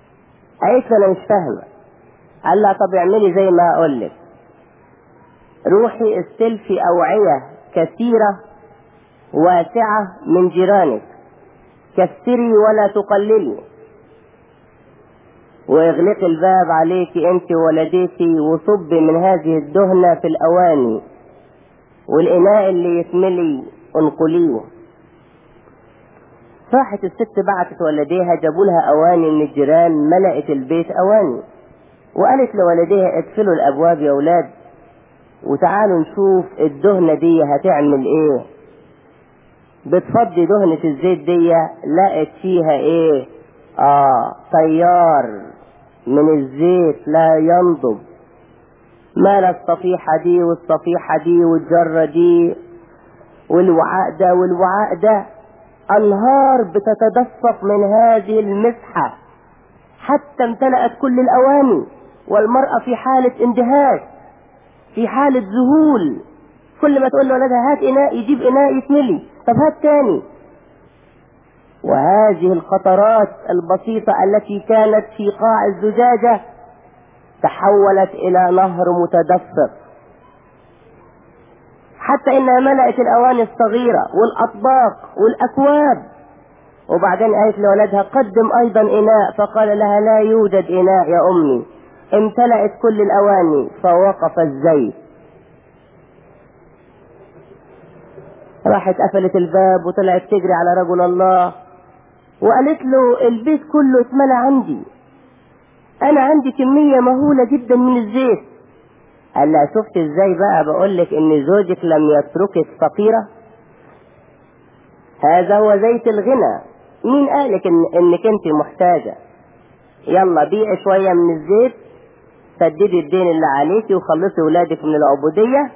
[SPEAKER 3] قالت له انا مش فاهمه قال لها طب اعملي زي ما اقول لك روحي استلفي اوعيه كثيره واسعه من جيرانك كثري ولا تقللي واغلقي الباب عليك انت وولديتي وصبي من هذه الدهنة في الاواني والاناء اللي يتملي انقليه راحت الست بعتت ولديها جابوا لها اواني من الجيران ملأت البيت اواني وقالت لولديها اقفلوا الابواب يا اولاد وتعالوا نشوف الدهنة دي هتعمل ايه بتفضي دهنة الزيت دي لقت فيها ايه اه طيار من الزيت لا ينضب مال الصفيحة دي والصفيحة دي والجرة دي والوعاء ده والوعاء ده أنهار بتتدفق من هذه المسحة حتى امتلأت كل الأواني والمرأة في حالة اندهاش في حالة ذهول كل ما تقول لولدها هات إناء يجيب إناء يتملي طب هات تاني وهذه القطرات البسيطة التي كانت في قاع الزجاجة تحولت إلى نهر متدفق حتى إنها ملأت الأواني الصغيرة والأطباق والأكواب وبعدين قالت لولدها قدم أيضا إناء فقال لها لا يوجد إناء يا أمي امتلأت كل الأواني فوقف الزيت راحت قفلت الباب وطلعت تجري على رجل الله وقالت له البيت كله اتملى عندي انا عندي كمية مهولة جدا من الزيت قال لها شفت ازاي بقى بقول لك ان زوجك لم يتركك فقيرة هذا هو زيت الغنى مين قالك إن انك انت محتاجة يلا بيع شوية من الزيت سددي الدين اللي عليكي وخلصي ولادك من العبودية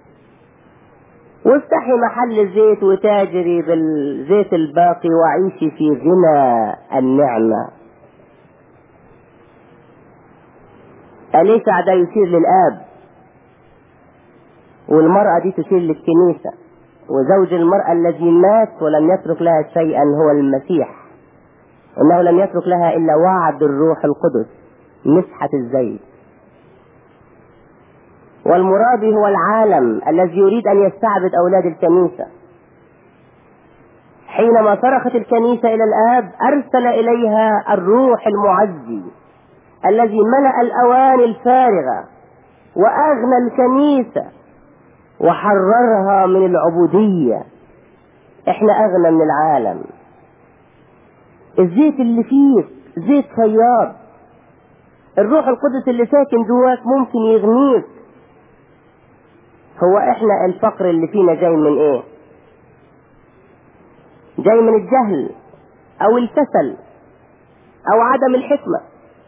[SPEAKER 3] وافتحي محل زيت وتاجري بالزيت الباقي وعيشي في غنى النعمة أليسع ده يشير للآب والمرأة دي تشير للكنيسة وزوج المرأة الذي مات ولم يترك لها شيئا هو المسيح إنه لم يترك لها إلا وعد الروح القدس مسحة الزيت والمرابي هو العالم الذي يريد أن يستعبد أولاد الكنيسة حينما صرخت الكنيسة إلى الآب أرسل إليها الروح المعزي الذي ملأ الأواني الفارغة وأغنى الكنيسة وحررها من العبودية احنا أغنى من العالم الزيت اللي فيك زيت فياض الروح القدس اللي ساكن جواك ممكن يغنيك هو احنا الفقر اللي فينا جاي من ايه جاي من الجهل او الكسل او عدم الحكمة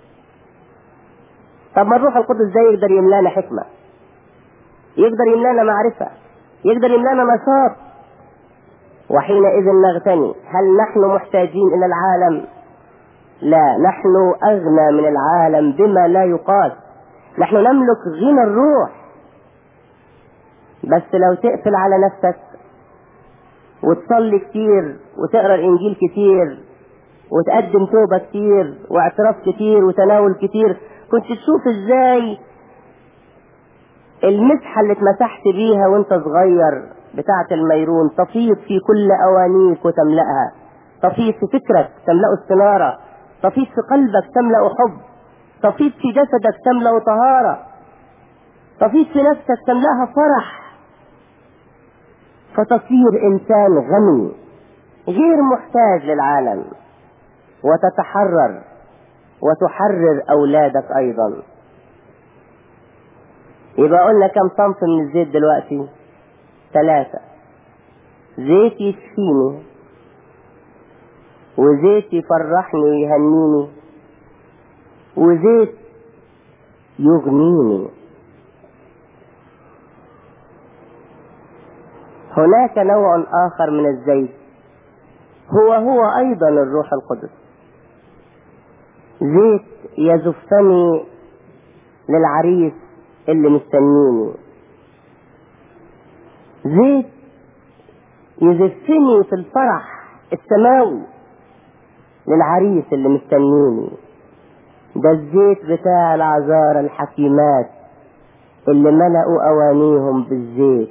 [SPEAKER 3] طب ما الروح القدس ده يقدر يملانا حكمة يقدر يملانا معرفة يقدر يملانا نشاط وحينئذ نغتني هل نحن محتاجين الى العالم لا نحن اغنى من العالم بما لا يقاس نحن نملك غنى الروح بس لو تقفل على نفسك وتصلي كتير وتقرا الانجيل كتير وتقدم توبه كتير واعتراف كتير وتناول كتير كنت تشوف ازاي المسحه اللي اتمسحت بيها وانت صغير بتاعه الميرون تفيض في كل اوانيك وتملاها تفيض في فكرك تملأ استناره تفيض في قلبك تملأ حب تفيض في جسدك تملأ طهاره تفيض في نفسك تملأها فرح فتصير انسان غني غير محتاج للعالم وتتحرر وتحرر اولادك ايضا يبقى قلنا كم صنف من الزيت دلوقتي ثلاثة زيت يشفيني وزيت يفرحني ويهنيني وزيت يغنيني هناك نوع آخر من الزيت هو هو أيضا الروح القدس زيت يزفني للعريس اللي مستنيني زيت يزفني في الفرح السماوي للعريس اللي مستنيني ده الزيت بتاع العذارى الحكيمات اللي ملأوا أوانيهم بالزيت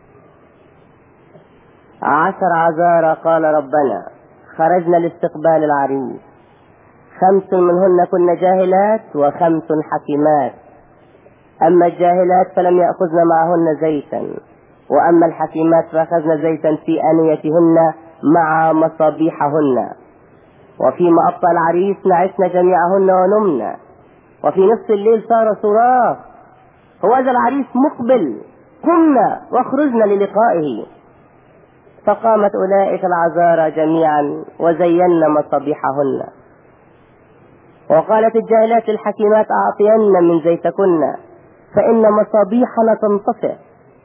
[SPEAKER 3] عشر عذارى قال ربنا خرجنا لاستقبال العريس خمس منهن كن جاهلات وخمس حكيمات أما الجاهلات فلم يأخذن معهن زيتا وأما الحكيمات فأخذن زيتا في آنيتهن مع مصابيحهن وفيما أبطى العريس نعسن جميعهن ونمنا وفي نصف الليل صار صراخ هو هذا العريس مقبل قمنا واخرجنا للقائه فقامت أولئك العذارى جميعا وزينا مصابيحهن وقالت الجاهلات الحكيمات أعطين من زيتكن فإن مصابيحنا تنطفئ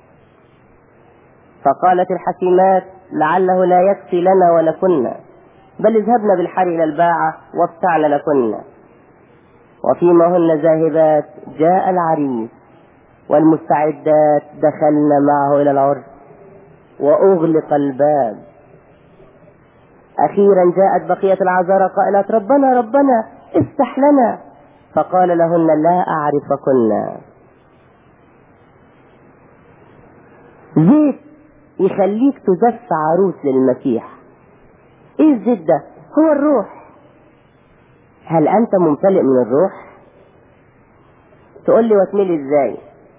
[SPEAKER 3] فقالت الحكيمات لعله لا يكفي لنا ولكن بل اذهبنا بالحر إلى الباعة وابتعن لكن وفيما هن ذاهبات جاء العريس والمستعدات دخلن معه إلى العرس وأغلق الباب أخيرا جاءت بقية العذارى قائلات ربنا ربنا افتح لنا فقال لهن لا أعرفكن زيت يخليك تزف عروس للمسيح ايه الزيت ده هو الروح هل انت ممتلئ من الروح تقول لي واتملي ازاي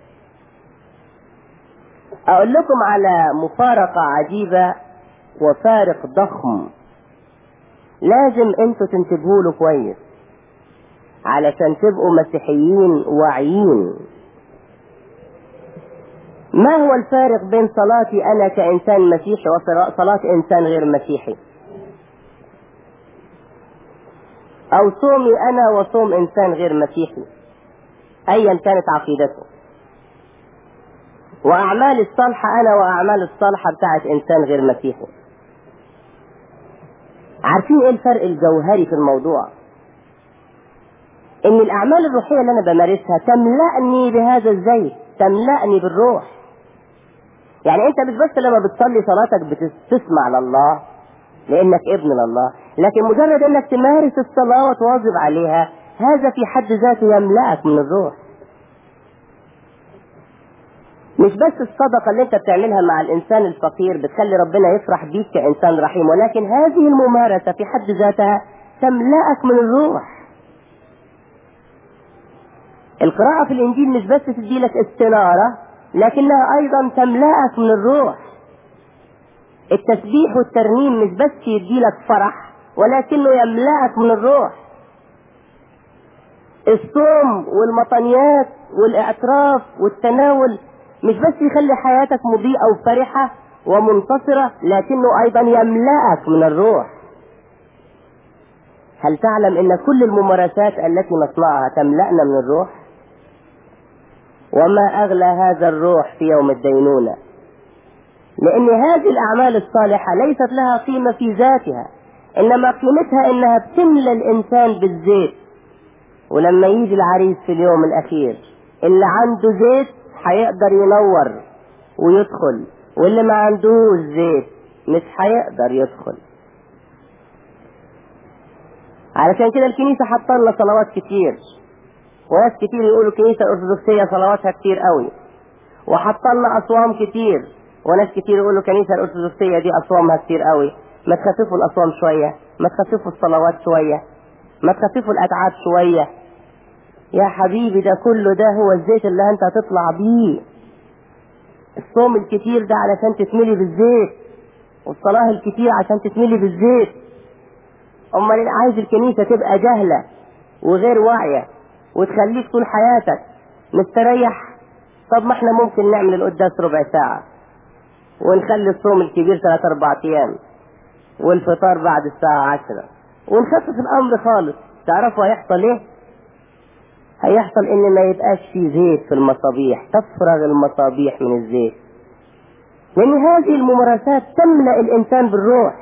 [SPEAKER 3] اقول لكم على مفارقة عجيبة وفارق ضخم لازم انتوا تنتبهوا له كويس علشان تبقوا مسيحيين واعيين ما هو الفارق بين صلاتي انا كانسان مسيحي وصلاة انسان غير مسيحي او صومي انا وصوم انسان غير مسيحي ايا كانت عقيدته واعمال الصالحة انا واعمال الصالحة بتاعت انسان غير مسيحي عارفين ايه الفرق الجوهري في الموضوع ان الاعمال الروحية اللي انا بمارسها تملأني بهذا الزيت تملأني بالروح يعني انت مش بس لما بتصلي صلاتك بتسمع لله لانك ابن لله لكن مجرد انك تمارس الصلاة وتواظب عليها هذا في حد ذاته يملأك من الروح مش بس الصدقة اللي انت بتعملها مع الانسان الفقير بتخلي ربنا يفرح بيك كانسان رحيم ولكن هذه الممارسة في حد ذاتها تملأك من الروح القراءة في الانجيل مش بس تديلك استنارة لكنها ايضا تملأك من الروح التسبيح والترنيم مش بس يديلك فرح ولكنه يملأك من الروح الصوم والمطنيات والاعتراف والتناول مش بس يخلي حياتك مضيئة وفرحة ومنتصرة لكنه ايضا يملأك من الروح هل تعلم ان كل الممارسات التي نصنعها تملأنا من الروح وما اغلى هذا الروح في يوم الدينونة لان هذه الاعمال الصالحة ليست لها قيمة في ذاتها انما قيمتها انها بتملى الانسان بالزيت ولما يجي العريس في اليوم الاخير اللي عنده زيت هيقدر ينور ويدخل واللي ما عندوش زيت مش هيقدر يدخل علشان كده الكنيسة حاطه لنا صلوات كتير وناس كتير يقولوا الكنيسة الأرثوذكسية صلواتها كتير قوي وحاطه لنا أصوام كتير وناس كتير يقولوا الكنيسة الأرثوذكسية دي أصوامها كتير قوي ما تخففوا الأصوام شوية ما تخففوا الصلوات شوية ما تخففوا الأتعاب شوية يا حبيبي ده كله ده هو الزيت اللي انت هتطلع بيه الصوم الكتير ده علشان تتملي بالزيت والصلاة الكتير عشان تتملي بالزيت امال عايز الكنيسة تبقى جهلة وغير واعية وتخليك طول حياتك مستريح طب ما احنا ممكن نعمل القداس ربع ساعة ونخلي الصوم الكبير ثلاث اربع ايام والفطار بعد الساعة عشرة ونخفف الامر خالص تعرفوا هيحصل ايه هيحصل ان ما يبقاش في زيت في المصابيح تفرغ المصابيح من الزيت لان هذه الممارسات تملأ الانسان بالروح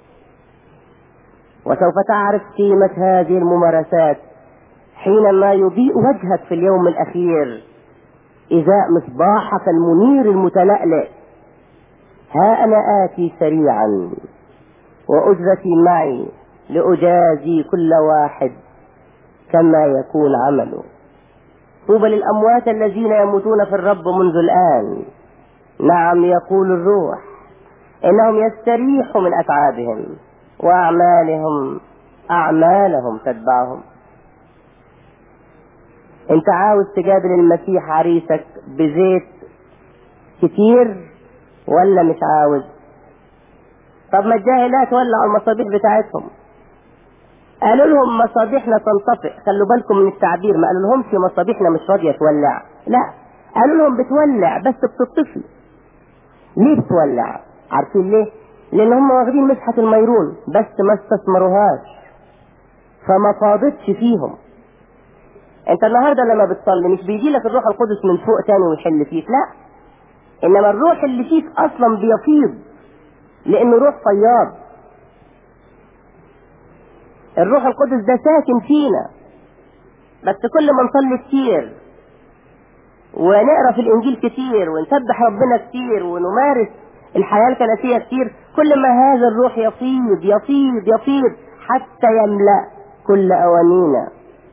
[SPEAKER 3] وسوف تعرف قيمة هذه الممارسات حينما يضيء وجهك في اليوم الاخير ازاء مصباحك المنير المتلألئ ها انا اتي سريعا واجرتي معي لاجازي كل واحد كما يكون عمله طوبى للأموات الذين يموتون في الرب منذ الآن نعم يقول الروح إنهم يستريحوا من أتعابهم وأعمالهم أعمالهم تتبعهم أنت عاوز تقابل المسيح عريسك بزيت كتير ولا مش عاوز طب ما الجاهلات ولعوا المصابيح بتاعتهم قالوا لهم مصابيحنا تنطفئ خلوا بالكم من التعبير ما قالوا لهمش مصابيحنا مش راضيه تولع لا قالوا لهم بتولع بس بتطفي ليه بتولع عارفين ليه لان هم واخدين مسحه الميرون بس ما استثمروهاش فما فاضتش فيهم انت النهارده لما بتصلي مش بيجي لك الروح القدس من فوق تاني ويحل فيك لا انما الروح اللي فيك اصلا بيفيض لانه روح فياض الروح القدس ده ساكن فينا بس كل ما نصلي كتير ونقرا في الانجيل كتير ونسبح ربنا كتير ونمارس الحياه الكنسيه كتير كل ما هذا الروح يفيض يفيض يفيض حتى يملا كل اوانينا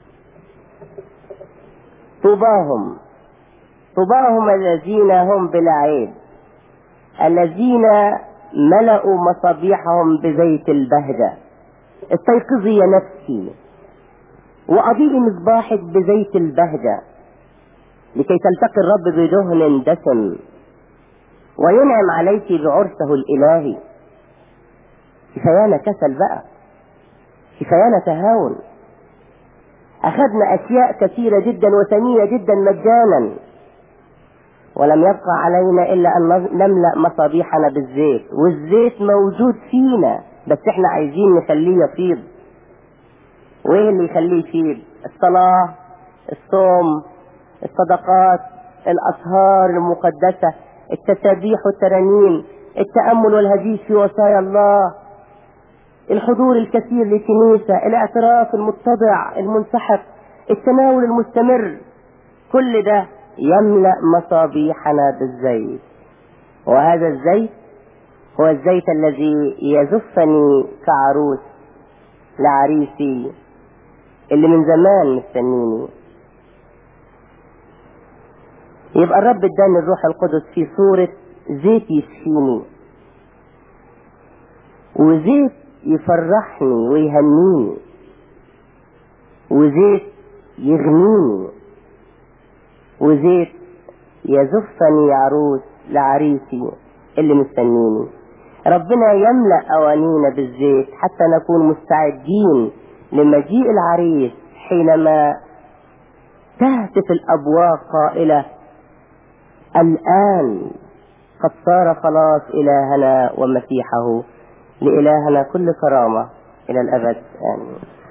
[SPEAKER 3] طوباهم طوباهم الذين هم بلا عيب الذين ملأوا مصابيحهم بزيت البهجة استيقظي يا نفسي وأضيء مصباحك بزيت البهجة لكي تلتقي الرب بدهن دسم وينعم عليك بعرسه الإلهي كفايانا كسل بقى كفايانا تهاون أخذنا أشياء كثيرة جدا وثمينة جدا مجانا ولم يبقى علينا إلا أن نملأ مصابيحنا بالزيت والزيت موجود فينا بس احنا عايزين نخليه يفيض وايه اللي يخليه يفيض الصلاة الصوم الصدقات الأسهار المقدسة التسابيح والترانيم التأمل والهديث في وصايا الله الحضور الكثير للكنيسة الاعتراف المتبع المنسحق التناول المستمر كل ده يملأ مصابيحنا بالزيت وهذا الزيت هو الزيت الذي يزفني كعروس لعريسي اللي من زمان مستنيني يبقى الرب اداني الروح القدس في صورة زيت يشفيني وزيت يفرحني ويهنيني وزيت يغنيني وزيت يزفني يا عروس لعريسي اللي مستنيني ربنا يملأ أوانينا بالزيت حتى نكون مستعدين لمجيء العريس حينما تهتف الأبواب قائلة الآن قد صار خلاص إلهنا ومسيحه لإلهنا كل كرامة إلى الأبد آمين